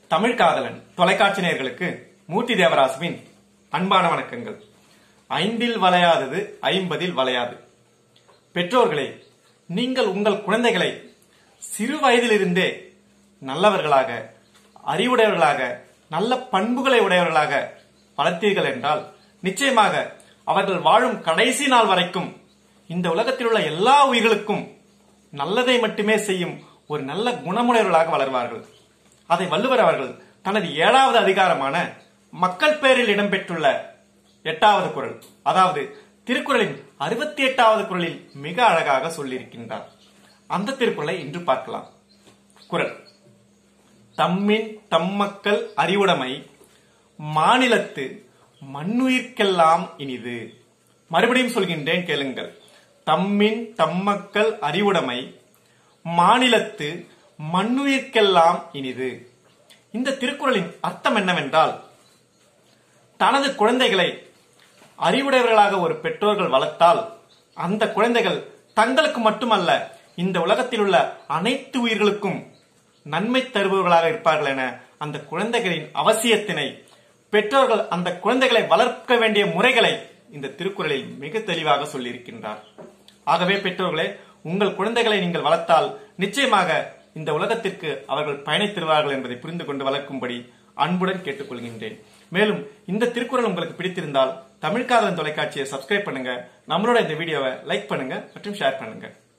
தமிழ் காதலன் தொலைக்காட்சி நேயர்களுக்கு மூர்த்தி தேவராசுவின் அன்பான வணக்கங்கள் ஐந்தில் வளையாதது ஐம்பதில் வளையாது பெற்றோர்களே நீங்கள் உங்கள் குழந்தைகளை சிறு வயதிலிருந்தே நல்லவர்களாக அறிவுடையவர்களாக நல்ல பண்புகளை உடையவர்களாக வளர்த்தீர்கள் என்றால் நிச்சயமாக அவர்கள் வாழும் கடைசி நாள் வரைக்கும் இந்த உலகத்தில் உள்ள எல்லா உயிர்களுக்கும் நல்லதை மட்டுமே செய்யும் ஒரு நல்ல குணமுடையவர்களாக வளர்வார்கள் அதை வள்ளுவர் அவர்கள் தனது ஏழாவது அதிகாரமான மக்கள் பேரில் இடம்பெற்றுள்ள எட்டாவது குரல் அதாவது திருக்குறளின் அறுபத்தி எட்டாவது குரலில் மிக அழகாக சொல்லியிருக்கின்றார் அந்த திருக்குறளை இன்று பார்க்கலாம் குரல் தம்மின் தம்மக்கள் அறிவுடைமை மாநிலத்து மண்ணுயிர்க்கெல்லாம் இனிது மறுபடியும் சொல்கின்றேன் கேளுங்கள் தம்மின் தம்மக்கள் அறிவுடைமை மாநிலத்து மண்ணுயிர்க்கெல்லாம் இனிது இந்த திருக்குறளின் அர்த்தம் என்னவென்றால் தனது குழந்தைகளை அறிவுடையவர்களாக ஒரு பெற்றோர்கள் வளர்த்தால் அந்த குழந்தைகள் தங்களுக்கு மட்டுமல்ல இந்த உலகத்தில் உள்ள அனைத்து உயிர்களுக்கும் நன்மை தருபவர்களாக இருப்பார்கள் என அந்த குழந்தைகளின் அவசியத்தினை பெற்றோர்கள் அந்த குழந்தைகளை வளர்க்க வேண்டிய முறைகளை இந்த திருக்குறளில் மிக தெளிவாக சொல்லியிருக்கின்றார் ஆகவே பெற்றோர்களே உங்கள் குழந்தைகளை நீங்கள் வளர்த்தால் நிச்சயமாக இந்த உலகத்திற்கு அவர்கள் பயணித்திருவார்கள் என்பதை புரிந்து கொண்டு வளர்க்கும்படி அன்புடன் கேட்டுக்கொள்கின்றேன் மேலும் இந்த திருக்குறள் உங்களுக்கு பிடித்திருந்தால் தமிழ்காதலன் தொலைக்காட்சியை சப்ஸ்கிரைப் பண்ணுங்க நம்மளோட இந்த வீடியோவை லைக் பண்ணுங்க மற்றும் ஷேர் பண்ணுங்க